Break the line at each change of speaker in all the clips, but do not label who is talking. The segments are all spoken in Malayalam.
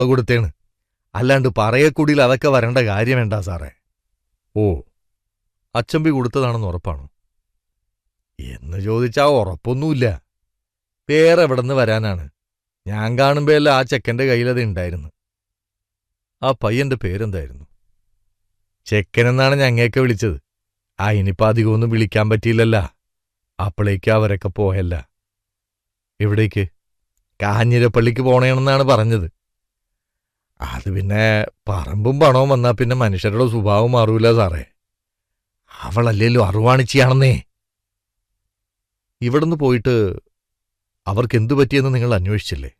കൊടുത്തേണ് അല്ലാണ്ട് പറയക്കുടിയിൽ അതൊക്കെ വരേണ്ട കാര്യം വേണ്ട സാറേ ഓ അച്ചമ്പി കൊടുത്തതാണെന്ന് ഉറപ്പാണോ എന്ന് ചോദിച്ചാ ഉറപ്പൊന്നുമില്ല വേറെ എവിടെന്ന് വരാനാണ് ഞാൻ കാണുമ്പോഴല്ല ആ ചെക്കന്റെ കയ്യിലത് ഉണ്ടായിരുന്നു ആ പയ്യന്റെ പേരെന്തായിരുന്നു ചെക്കനെന്നാണ് ഞങ്ങയൊക്കെ വിളിച്ചത് ആ ഇനിയിപ്പോ അധികമൊന്നും വിളിക്കാൻ പറ്റിയില്ലല്ല അപ്പോഴേക്ക് അവരൊക്കെ പോയല്ല എവിടേക്ക് കാഞ്ഞിരപ്പള്ളിക്ക് പോണേണെന്നാണ് പറഞ്ഞത് അത് പിന്നെ പറമ്പും പണവും വന്നാ പിന്നെ മനുഷ്യരുടെ സ്വഭാവം മാറൂല സാറേ അവളല്ലേലും അറുവാണിച്ചിയാണെന്നേ ഇവിടുന്ന് പോയിട്ട് അവർക്ക് എന്തു പറ്റിയെന്ന് നിങ്ങൾ അന്വേഷിച്ചില്ലേ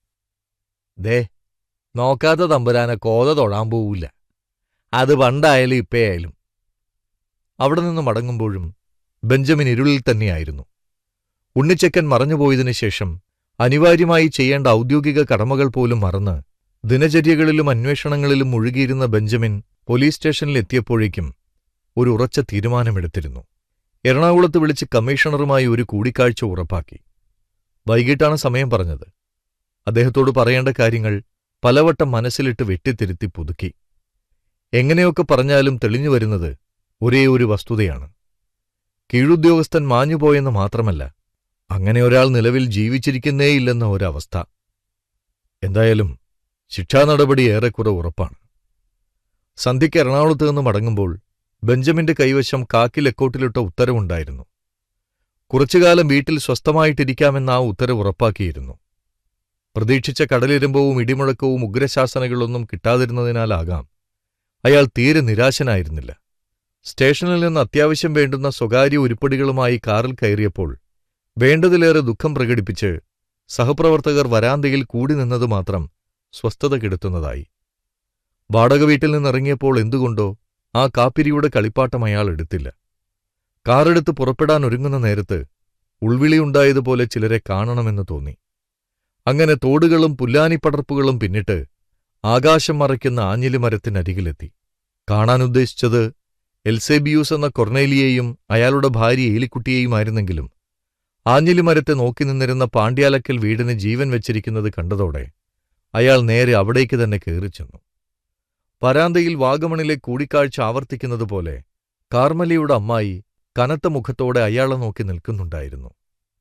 ദേ നോക്കാത്ത തമ്പുരാനെ കോത തൊഴാൻ പോവില്ല അത് പണ്ടായാലും ഇപ്പയായാലും അവിടെ നിന്ന് മടങ്ങുമ്പോഴും ബെഞ്ചമിൻ ഇരുളിൽ തന്നെയായിരുന്നു ഉണ്ണിച്ചക്കൻ മറഞ്ഞുപോയതിനു ശേഷം അനിവാര്യമായി ചെയ്യേണ്ട ഔദ്യോഗിക കടമകൾ പോലും മറന്ന് ദിനചര്യകളിലും അന്വേഷണങ്ങളിലും മുഴുകിയിരുന്ന ബെഞ്ചമിൻ പോലീസ് സ്റ്റേഷനിൽ എത്തിയപ്പോഴേക്കും ഒരു ഉറച്ച തീരുമാനമെടുത്തിരുന്നു എറണാകുളത്ത് വിളിച്ച് കമ്മീഷണറുമായി ഒരു കൂടിക്കാഴ്ച ഉറപ്പാക്കി വൈകിട്ടാണ് സമയം പറഞ്ഞത് അദ്ദേഹത്തോട് പറയേണ്ട കാര്യങ്ങൾ പലവട്ടം മനസ്സിലിട്ട് വെട്ടിത്തിരുത്തി പുതുക്കി എങ്ങനെയൊക്കെ പറഞ്ഞാലും തെളിഞ്ഞു വരുന്നത് ഒരേ ഒരു വസ്തുതയാണ് കീഴുദ്യോഗസ്ഥൻ മാഞ്ഞുപോയെന്ന് മാത്രമല്ല അങ്ങനെ ഒരാൾ നിലവിൽ ജീവിച്ചിരിക്കുന്നേയില്ലെന്ന ഒരവസ്ഥ എന്തായാലും ശിക്ഷാ നടപടി ഏറെക്കുറെ ഉറപ്പാണ് സന്ധ്യയ്ക്ക് എറണാകുളത്ത് നിന്ന് മടങ്ങുമ്പോൾ ബെഞ്ചമിന്റെ കൈവശം കാക്കി ലെക്കോട്ടിലിട്ട ഉത്തരവുണ്ടായിരുന്നു കുറച്ചുകാലം വീട്ടിൽ സ്വസ്ഥമായിട്ടിരിക്കാമെന്ന ആ ഉത്തരവ് ഉറപ്പാക്കിയിരുന്നു പ്രതീക്ഷിച്ച കടലിരമ്പവും ഇടിമുഴക്കവും ഉഗ്രശാസനകളൊന്നും കിട്ടാതിരുന്നതിനാലാകാം അയാൾ തീരെ നിരാശനായിരുന്നില്ല സ്റ്റേഷനിൽ നിന്ന് അത്യാവശ്യം വേണ്ടുന്ന സ്വകാര്യ ഉരുപ്പടികളുമായി കാറിൽ കയറിയപ്പോൾ വേണ്ടതിലേറെ ദുഃഖം പ്രകടിപ്പിച്ച് സഹപ്രവർത്തകർ വരാന്തയിൽ കൂടി നിന്നത് മാത്രം സ്വസ്ഥത കെടുത്തുന്നതായി വാടക വീട്ടിൽ നിന്നിറങ്ങിയപ്പോൾ എന്തുകൊണ്ടോ ആ കാപ്പിരിയുടെ കളിപ്പാട്ടം അയാൾ എടുത്തില്ല കാറെടുത്ത് പുറപ്പെടാൻ ഒരുങ്ങുന്ന നേരത്ത് ഉൾവിളിയുണ്ടായതുപോലെ ചിലരെ കാണണമെന്ന് തോന്നി അങ്ങനെ തോടുകളും പുല്ലാനിപ്പടർപ്പുകളും പിന്നിട്ട് ആകാശം മറയ്ക്കുന്ന ആഞ്ഞിലിമരത്തിനരികിലെത്തി കാണാനുദ്ദേശിച്ചത് എൽസേബിയൂസ് എന്ന കൊർണേലിയെയും അയാളുടെ ഭാര്യ ഏലിക്കുട്ടിയെയുമായിരുന്നെങ്കിലും ആഞ്ഞിലിമരത്തെ നോക്കി നിന്നിരുന്ന പാണ്ഡ്യാലക്കൽ വീടിന് ജീവൻ വെച്ചിരിക്കുന്നത് കണ്ടതോടെ അയാൾ നേരെ അവിടേക്ക് തന്നെ കയറിച്ചെന്നു പരാന്തയിൽ വാഗമണിലെ കൂടിക്കാഴ്ച ആവർത്തിക്കുന്നതുപോലെ കാർമലിയുടെ അമ്മായി കനത്ത മുഖത്തോടെ അയാളെ നോക്കി നിൽക്കുന്നുണ്ടായിരുന്നു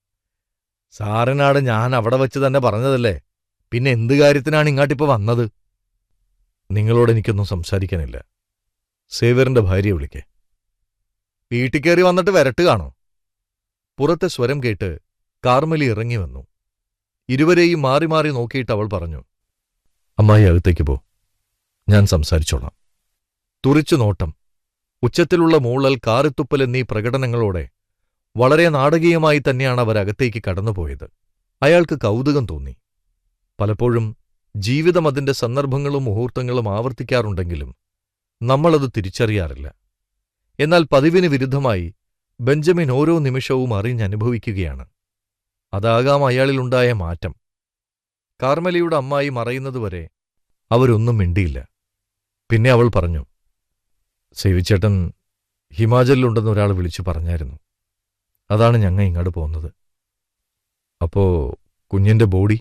സാറിനാട് ഞാൻ അവിടെ വച്ച് തന്നെ പറഞ്ഞതല്ലേ പിന്നെ എന്ത് കാര്യത്തിനാണ് ഇങ്ങാട്ടിപ്പോ വന്നത് നിങ്ങളോട് എനിക്കൊന്നും സംസാരിക്കാനില്ല സേവ്യറിന്റെ ഭാര്യയെ വിളിക്കേ വീട്ടിൽ കയറി വന്നിട്ട് വരട്ട് കാണോ പുറത്തെ സ്വരം കേട്ട് കാർമലി ഇറങ്ങി വന്നു ഇരുവരെയും മാറി മാറി നോക്കിയിട്ട് അവൾ പറഞ്ഞു അമ്മായി അകത്തേക്ക് പോ ഞാൻ സംസാരിച്ചോളാം തുറിച്ചു നോട്ടം ഉച്ചത്തിലുള്ള മൂളൽ കാറിത്തുപ്പൽ എന്നീ പ്രകടനങ്ങളോടെ വളരെ നാടകീയമായി തന്നെയാണ് അവർ അകത്തേക്ക് കടന്നുപോയത് അയാൾക്ക് കൗതുകം തോന്നി പലപ്പോഴും ജീവിതം അതിന്റെ സന്ദർഭങ്ങളും മുഹൂർത്തങ്ങളും ആവർത്തിക്കാറുണ്ടെങ്കിലും നമ്മളത് തിരിച്ചറിയാറില്ല എന്നാൽ പതിവിന് വിരുദ്ധമായി ബെഞ്ചമിൻ ഓരോ നിമിഷവും അറിഞ്ഞനുഭവിക്കുകയാണ് അതാകാം അയാളിലുണ്ടായ മാറ്റം കാർമലിയുടെ അമ്മായി മറയുന്നതുവരെ അവരൊന്നും മിണ്ടിയില്ല പിന്നെ അവൾ പറഞ്ഞു സേവിച്ചേട്ടൻ ഹിമാചലിലുണ്ടെന്ന് ഒരാൾ വിളിച്ചു പറഞ്ഞായിരുന്നു അതാണ് ഞങ്ങൾ ഇങ്ങോട്ട് പോകുന്നത് അപ്പോ കുഞ്ഞിന്റെ body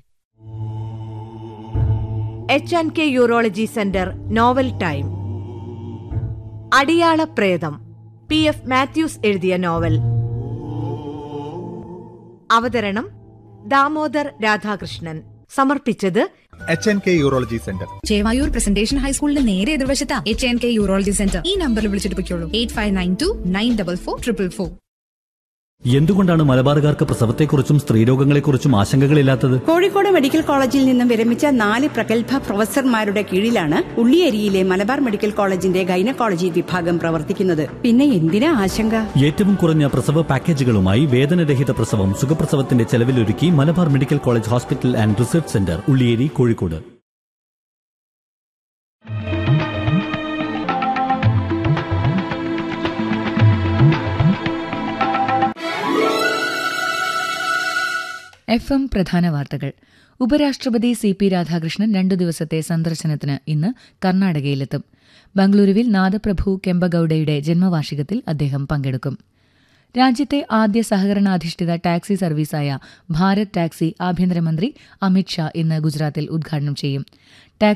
H and K urology centre novel time അടിയാള പ്രേതം പി എഫ് മാത്യൂസ് എഴുതിയ നോവൽ അവതരണം ദാമോദർ രാധാകൃഷ്ണൻ സമർപ്പിച്ചത്
H N K urology centre
Chevayur presentation ഹൈസ്കൂളിന്റെ നേരെ എതിർവശത്താ H N K urology centre ഈ നമ്പറിൽ വിളിച്ചിട്ട് പൊയ്ക്കോളൂ eight five nine two nine double four triple four
എന്തുകൊണ്ടാണ് മലബാറുകാർക്ക് പ്രസവത്തെക്കുറിച്ചും സ്ത്രീരോഗങ്ങളെക്കുറിച്ചും ആശങ്കകളില്ലാത്തത്
കോഴിക്കോട് മെഡിക്കൽ കോളേജിൽ നിന്നും വിരമിച്ച നാല് പ്രഗത്ഭ പ്രൊഫസർമാരുടെ കീഴിലാണ് ഉള്ളിയേരിയിലെ മലബാർ മെഡിക്കൽ കോളേജിന്റെ ഗൈനക്കോളജി വിഭാഗം പ്രവർത്തിക്കുന്നത് പിന്നെ എന്തിനാ ആശങ്ക
ഏറ്റവും കുറഞ്ഞ പ്രസവ പാക്കേജുകളുമായി വേദനരഹിത പ്രസവം സുഖപ്രസവത്തിന്റെ ചെലവിലൊരുക്കി Malabar medical college hospital and research centre Ulliyeri Kozhikode
F M പ്രധാന വാർത്തകൾ ഉപരാഷ്ട്രപതി സി പി രാധാകൃഷ്ണൻ രണ്ടു ദിവസത്തെ സന്ദർശനത്തിന് ഇന്ന് കർണാടകയിലെത്തും ബംഗളൂരുവിൽ നാദപ്രഭു കെമ്പഗൌഡയുടെ ജന്മവാർഷികത്തിൽ അദ്ദേഹം പങ്കെടുക്കും രാജ്യത്തെ ആദ്യ സഹകരണാധിഷ്ഠിത ടാക്സി സർവീസായ ഭാരത് ടാക്സി ആഭ്യന്തരമന്ത്രി അമിത് ഷാ ഇന്ന് ഗുജറാത്തിൽ ഉദ്ഘാടനം ചെയ്യും